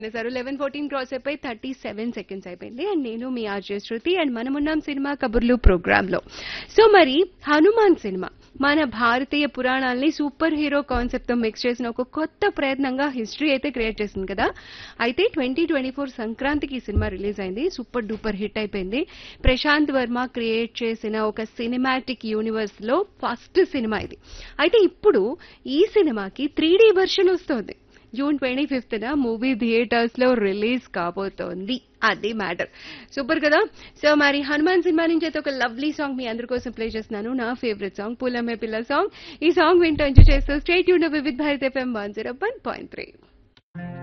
sir eleven fourteen cross అయిపోయి thirty seven seconds అయిపోయింది and నేను మీ ఆర్జే శృతి అండ్ మనమున్నాం సినిమా కబుర్లు ప్రోగ్రామ్ లో సో మరి హనుమాన్ సినిమా మన భారతీయ పురాణాల్ని సూపర్ హీరో కాన్సెప్ట్ తో మిక్స్ చేసిన ఒక కొత్త ప్రయత్నంగా హిస్టరీ అయితే క్రియేట్ చేసింది కదా అయితే ట్వంటీ ట్వంటీ ఫోర్ సంక్రాంతికి ఈ సినిమా రిలీజ్ అయింది సూపర్ డూపర్ హిట్ అయిపోయింది ప్రశాంత్ వర్మ క్రియేట్ చేసిన ఒక సినిమాటిక్ యూనివర్స్ లో ఫస్ట్ సినిమా ఇది అయితే ఇప్పుడు ఈ సినిమాకి త్రీ డీ వర్షన్ వస్తోంది జూన్ ట్వంటీ ఫిఫ్త్ న మూవీ థియేటర్స్ లో రిలీజ్ కాబోతోంది అది మ్యాటర్ సూపర్ కదా సో మరి హనుమాన్ సినిమా నుంచి అయితే ఒక లవ్లీ సాంగ్ మీ అందరి కోసం ప్లే చేస్తున్నాను నా ఫేవరెట్ సాంగ్ పూలమ్మే పిల్ల సాంగ్ ఈ సాంగ్ వింటూ ఎంజాయ్ చేస్తూ స్టేట్ యూన్ Vividh Bharat FM one zero one point three